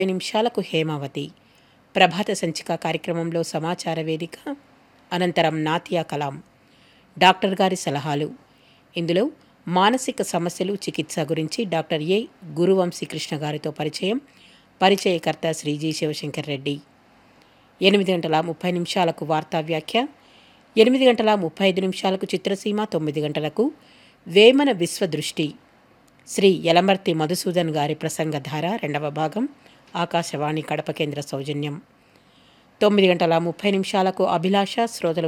నిమిషాలకు హేమావతి ప్రభాత సంచిక కార్యక్రమంలో సమాచార వేదిక అనంతరం నాతియా కలాం డాక్టర్ గారి సలహాలు ఇందులో మానసిక సమస్యలు చికిత్స గురించి డాక్టర్ ఏ గురువంశీ కృష్ణ గారితో పరిచయం పరిచయకర్త శ్రీ జి శివశంకర్ రెడ్డి ఎనిమిది గంటల ముప్పై నిమిషాలకు వార్తా వ్యాఖ్య ఎనిమిది గంటల ముప్పై ఐదు నిమిషాలకు చిత్రసీమ తొమ్మిది గంటలకు వేమన విశ్వదృష్టి శ్రీ యలమర్తి మధుసూదన్ గారి ప్రసంగధార రెండవ భాగం ఆకాశవాణి కడప కేంద్ర సౌజన్యం తొమ్మిది గంటల ముప్పై నిమిషాలకు అభిలాష శ్రోతలు